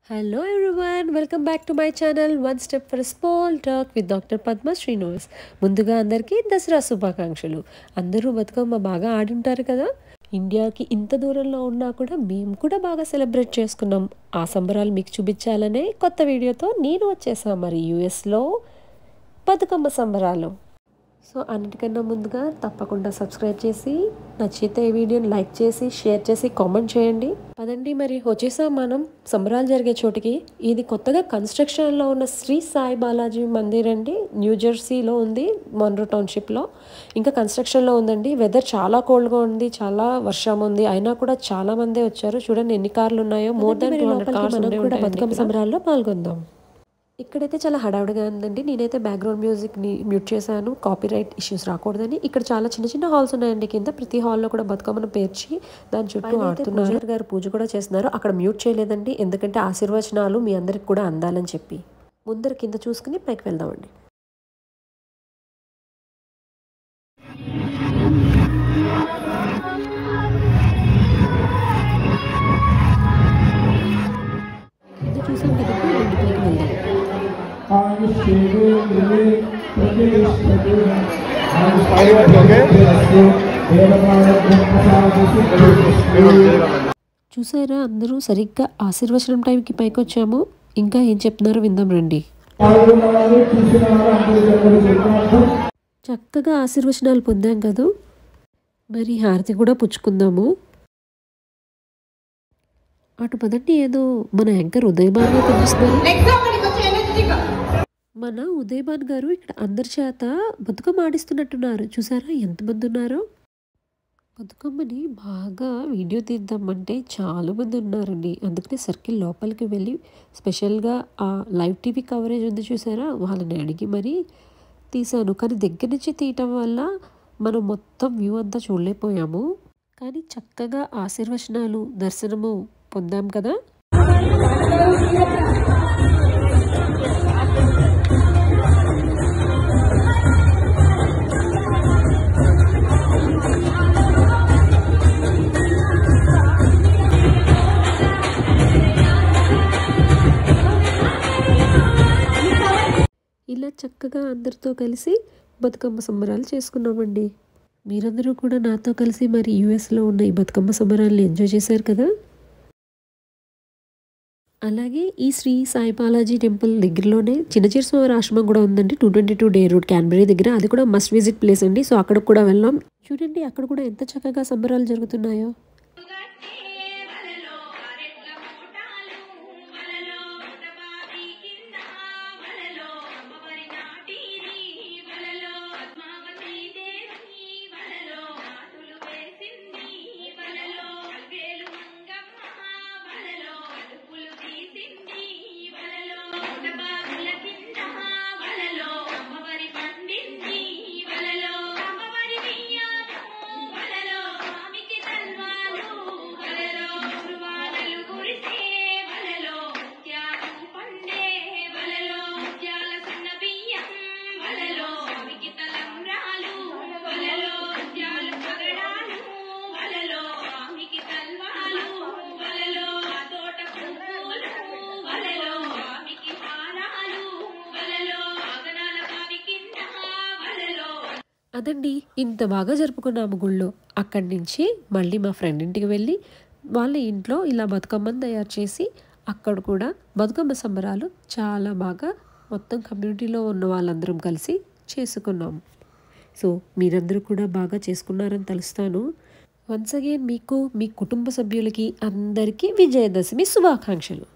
hello everyone welcome back to my channel one step for small talk with doctor Padma Srinivas ముందుగా అందరికీ దసరా శుభాకాంక్షలు అందరూ బతుకమ్మ బాగా ఆడుంటారు కదా ఇండియాకి ఇంత దూరంలో ఉన్నా కూడా మేము కూడా బాగా సెలబ్రేట్ చేసుకున్నాం ఆ సంబరాలు మీకు చూపించాలనే కొత్త వీడియోతో నేను వచ్చేసా మరి యూఎస్లో బతుకమ్మ సంబరాలు సో అన్నిటికన్నా ముందుగా తప్పకుండా సబ్స్క్రైబ్ చేసి నచ్చితే ఈ వీడియోని లైక్ చేసి షేర్ చేసి కామెంట్ చేయండి పదండి మరి వచ్చేసాం మనం సంబరాలు జరిగే చోటికి ఇది కొత్తగా కన్స్ట్రక్షన్లో ఉన్న శ్రీ సాయి బాలాజీ మందిర్ అండి న్యూ జెర్సీలో ఉంది మొన్రో టౌన్షిప్లో ఇంకా కన్స్ట్రక్షన్లో ఉందండి వెదర్ చాలా కోల్డ్గా ఉంది చాలా వర్షం ఉంది అయినా కూడా చాలా మందే వచ్చారు చూడండి ఎన్ని కార్లు ఉన్నాయో more than two hundred cars కూడా బతుకమ్మ సంబరాల్లో పాల్గొందాం ఇక్కడైతే చాలా హడావుడిగా ఉందండి నేనైతే బ్యాక్గ్రౌండ్ మ్యూజిక్ని మ్యూట్ చేశాను కాపీ రైట్ ఇష్యూస్ రాకూడదని ఇక్కడ చాలా చిన్న చిన్న హాల్స్ ఉన్నాయండి కింద ప్రతి హాల్లో కూడా బతుకమ్మను పేర్చి దాని చుట్టూ ఆడుతున్నారు పూజారి గారు పూజ కూడా చేస్తున్నారు అక్కడ మ్యూట్ చేయలేదండి ఎందుకంటే ఆశీర్వచనాలు మీ అందరికి కూడా అందాలని చెప్పి ముందర కింద చూసుకుని పైకి వెళ్దామండి కింద చూసాం కదండి రెండు పైకి వెళ్దాం చూసారా అందరూ సరిగ్గా ఆశీర్వచనం టైంకి పైకి వచ్చాము ఇంకా ఏం చెప్తున్నారో విందాం రండి చక్కగా ఆశీర్వచనాలు పొందాం కదా మరి హారతి కూడా పుచ్చుకుందాము అటు పదండి ఏదో మన యాంకర్ ఉదయభాన్ గారు కనిపిస్తున్నారు మన ఉదయభాన్ గారు ఇక్కడ అందరి చేత బతుకమ్మ ఆడిస్తున్నట్టున్నారు చూసారా ఎంతమంది ఉన్నారో బతుకమ్మని బాగా వీడియో తీద్దామంటే చాలా మంది ఉన్నారండి అందుకనే సర్కిల్ లోపలికి వెళ్ళి స్పెషల్గా ఆ లైవ్ టీవీ కవరేజ్ ఉంది చూసారా వాళ్ళని అడిగి మరీ తీశాను కానీ దగ్గర నుంచి తీయటం వల్ల మనం మొత్తం వ్యూ అంతా చూడలేకపోయాము కానీ చక్కగా ఆశీర్వచనాలు దర్శనము పొందాం కదా ఇలా చక్కగా అందరితో కలిసి బతుకమ్మ సంబరాలు చేసుకున్నామండి మీరందరూ కూడా నాతో కలిసి మరి యూఎస్లో ఉన్న ఈ బతుకమ్మ సంబరాలను ఎంజాయ్ చేశారు కదా అలాగే ఈ శ్రీ సాయి బాలాజీ టెంపుల్ దగ్గరలోనే చిన్నచీరస్వామి ఆశ్రమం కూడా ఉందండి two twenty two Day road Canberra దగ్గర అది కూడా మస్ట్ విజిట్ ప్లేస్ అండి సో అక్కడికి కూడా వెళ్ళాం చూడండి అక్కడ కూడా ఎంత చక్కగా సంబరాలు జరుగుతున్నాయో అదండి ఇంత బాగా జరుపుకున్నాము గుళ్ళో అక్కడి నుంచి మళ్ళీ మా ఫ్రెండ్ ఇంటికి వెళ్ళి వాళ్ళ ఇంట్లో ఇలా బతుకమ్మను తయారు చేసి అక్కడ కూడా బతుకమ్మ సంబరాలు చాలా బాగా మొత్తం కమ్యూనిటీలో ఉన్న వాళ్ళందరం కలిసి చేసుకున్నాము సో మీరందరూ కూడా బాగా చేసుకున్నారని తెలుస్తాను వన్స్ అగైన్ మీకు మీ కుటుంబ సభ్యులకి అందరికీ విజయదశమి శుభాకాంక్షలు